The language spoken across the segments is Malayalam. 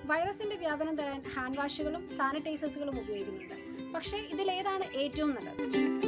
വൈറസിന്റെ വ്യാപനം തടയാൻ ഹാൻഡ് വാഷുകളും സാനിറ്റൈസേഴ്സുകളും ഉപയോഗിക്കുന്നുണ്ട് പക്ഷേ ഇതിലേതാണ് ഏറ്റവും നല്ലത്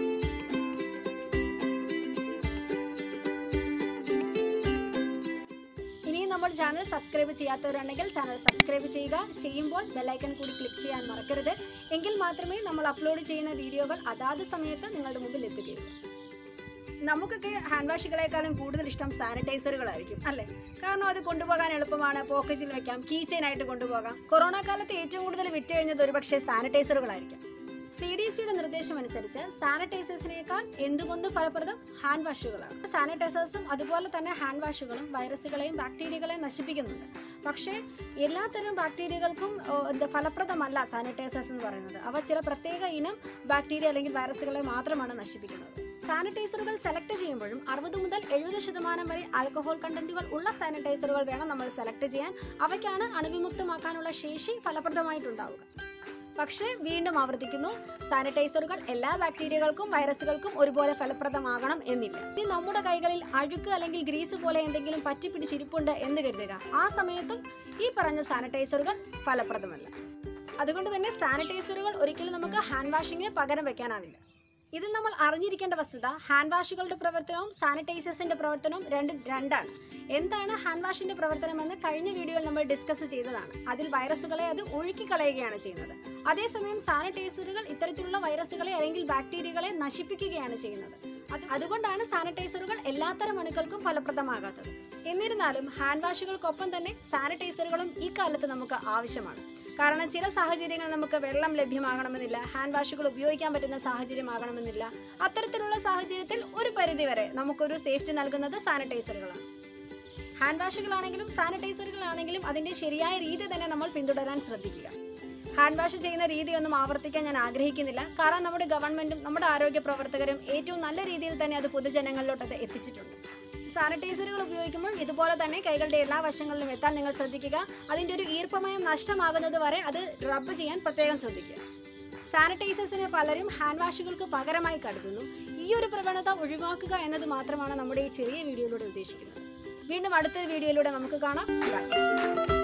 ഇനിയും നമ്മൾ ചാനൽ സബ്സ്ക്രൈബ് ചെയ്യാത്തവരുണ്ടെങ്കിൽ ചാനൽ സബ്സ്ക്രൈബ് ചെയ്യുക ചെയ്യുമ്പോൾ ബെല്ലൈക്കൺ കൂടി ക്ലിക്ക് ചെയ്യാൻ മറക്കരുത് എങ്കിൽ മാത്രമേ നമ്മൾ അപ്ലോഡ് ചെയ്യുന്ന വീഡിയോകൾ അതാത് സമയത്ത് നിങ്ങളുടെ മുമ്പിൽ എത്തുകയുള്ളൂ നമുക്കൊക്കെ ഹാൻഡ് വാഷുകളെക്കാളും കൂടുതൽ ഇഷ്ടം സാനിറ്റൈസറുകളായിരിക്കും അല്ലേ കാരണം അത് കൊണ്ടുപോകാൻ എളുപ്പമാണ് പോക്കറ്റിൽ വെക്കാം കീ ചെയിൻ ആയിട്ട് കൊണ്ടുപോകാം കൊറോണ കാലത്ത് ഏറ്റവും കൂടുതൽ വിറ്റ് കഴിഞ്ഞത് ഒരുപക്ഷെ സാനിറ്റൈസറുകളായിരിക്കും സി ഡി സിയുടെ നിർദ്ദേശം അനുസരിച്ച് സാനിറ്റൈസേഴ്സിനേക്കാൾ എന്തുകൊണ്ട് ഫലപ്രദം ഹാൻഡ് വാഷുകളാണ് സാനിറ്റൈസേഴ്സും അതുപോലെ തന്നെ ഹാൻഡ് വാഷുകളും വൈറസുകളെയും ബാക്ടീരിയകളെയും നശിപ്പിക്കുന്നുണ്ട് പക്ഷേ എല്ലാത്തരം ബാക്ടീരിയകൾക്കും ഓ, എന്താ ഫലപ്രദമല്ല സാനിറ്റൈസേഴ്സ് എന്ന് പറയുന്നത് അവ ചില പ്രത്യേക ഇനം ബാക്ടീരിയ അല്ലെങ്കിൽ വൈറസുകളെ മാത്രമാണ് നശിപ്പിക്കുന്നത് സാനിറ്റൈസറുകൾ സെലക്ട് ചെയ്യുമ്പോഴും അറുപത് മുതൽ എഴുപത് ശതമാനം വരെ ആൽക്കഹോൾ കണ്ടന്റുകൾ ഉള്ള സാനിറ്റൈസറുകൾ വേണം നമ്മൾ സെലക്ട് ചെയ്യാൻ അവയ്ക്കാണ് അണുവിമുക്തമാക്കാനുള്ള ശേഷി ഫലപ്രദമായിട്ടുണ്ടാവുക പക്ഷേ വീണ്ടും ആവർത്തിക്കുന്നു സാനിറ്റൈസറുകൾ എല്ലാ ബാക്ടീരിയകൾക്കും വൈറസുകൾക്കും ഒരുപോലെ ഫലപ്രദമാകണം എന്നില്ല ഇനി നമ്മുടെ കൈകളിൽ അഴുക്ക് അല്ലെങ്കിൽ ഗ്രീസ് പോലെ എന്തെങ്കിലും പറ്റിപ്പിടിച്ചിരിപ്പുണ്ട് എന്ന് കരുതുക ആ സമയത്തും ഈ പറഞ്ഞ സാനിറ്റൈസറുകൾ ഫലപ്രദമല്ല അതുകൊണ്ട് തന്നെ സാനിറ്റൈസറുകൾ ഒരിക്കലും നമുക്ക് ഹാൻഡ് വാഷിങ്ങിന് പകരം വെക്കാനാവില്ല ഇതിൽ നമ്മൾ അറിഞ്ഞിരിക്കേണ്ട വസ്തുത ഹാൻഡ് വാഷുകളുടെ പ്രവർത്തനവും സാനിറ്റൈസേഴ്സിന്റെ പ്രവർത്തനവും രണ്ടും രണ്ടാണ് എന്താണ് ഹാൻഡ് വാഷിന്റെ പ്രവർത്തനമെന്ന് കഴിഞ്ഞ വീഡിയോയിൽ നമ്മൾ ഡിസ്കസ് ചെയ്തതാണ് അതിൽ വൈറസുകളെ അത് ഒഴുക്കി കളയുകയാണ് ചെയ്യുന്നത് അതേസമയം സാനിറ്റൈസറുകൾ ഇത്തരത്തിലുള്ള വൈറസുകളെ അല്ലെങ്കിൽ ബാക്ടീരിയകളെ നശിപ്പിക്കുകയാണ് ചെയ്യുന്നത് അത് അതുകൊണ്ടാണ് സാനിറ്റൈസറുകൾ എല്ലാത്തരം അണുക്കൾക്കും ഫലപ്രദമാകാത്തത് എന്നിരുന്നാലും ഹാൻഡ് വാഷുകൾക്കൊപ്പം തന്നെ സാനിറ്റൈസറുകളും ഈ കാലത്ത് നമുക്ക് ആവശ്യമാണ് കാരണം ചില സാഹചര്യങ്ങൾ നമുക്ക് വെള്ളം ലഭ്യമാകണമെന്നില്ല ഹാൻഡ് വാഷുകൾ ഉപയോഗിക്കാൻ പറ്റുന്ന സാഹചര്യമാകണമെന്നില്ല അത്തരത്തിലുള്ള സാഹചര്യത്തിൽ ഒരു പരിധിവരെ നമുക്കൊരു സേഫ്റ്റി നൽകുന്നത് സാനിറ്റൈസറുകളാണ് ഹാൻഡ് വാഷുകളാണെങ്കിലും സാനിറ്റൈസറുകളാണെങ്കിലും അതിന്റെ ശരിയായ രീതി തന്നെ നമ്മൾ പിന്തുടരാൻ ശ്രദ്ധിക്കുക ഹാൻഡ് വാഷ് ചെയ്യുന്ന രീതിയൊന്നും ആവർത്തിക്കാൻ ഞാൻ ആഗ്രഹിക്കുന്നില്ല കാരണം നമ്മുടെ ഗവൺമെന്റും നമ്മുടെ ആരോഗ്യ പ്രവർത്തകരും ഏറ്റവും നല്ല രീതിയിൽ തന്നെ അത് പൊതുജനങ്ങളിലോട്ട് അത് എത്തിച്ചിട്ടുണ്ട് സാനിറ്റൈസറുകൾ ഉപയോഗിക്കുമ്പോൾ ഇതുപോലെ തന്നെ കൈകളുടെ എല്ലാ വശങ്ങളിലും എത്താൻ നിങ്ങൾ ശ്രദ്ധിക്കുക അതിൻ്റെ ഒരു ഈർപ്പമയം നഷ്ടമാകുന്നത് വരെ അത് റബ്ബ് ചെയ്യാൻ പ്രത്യേകം ശ്രദ്ധിക്കുക സാനിറ്റൈസേഴ്സിനെ പലരും ഹാൻഡ് വാഷുകൾക്ക് പകരമായി കരുതുന്നു ഈ ഒരു പ്രവണത ഒഴിവാക്കുക എന്നത് മാത്രമാണ് നമ്മുടെ ഈ ചെറിയ വീഡിയോയിലൂടെ ഉദ്ദേശിക്കുന്നത് വീണ്ടും അടുത്തൊരു വീഡിയോയിലൂടെ നമുക്ക് കാണാം ബൈ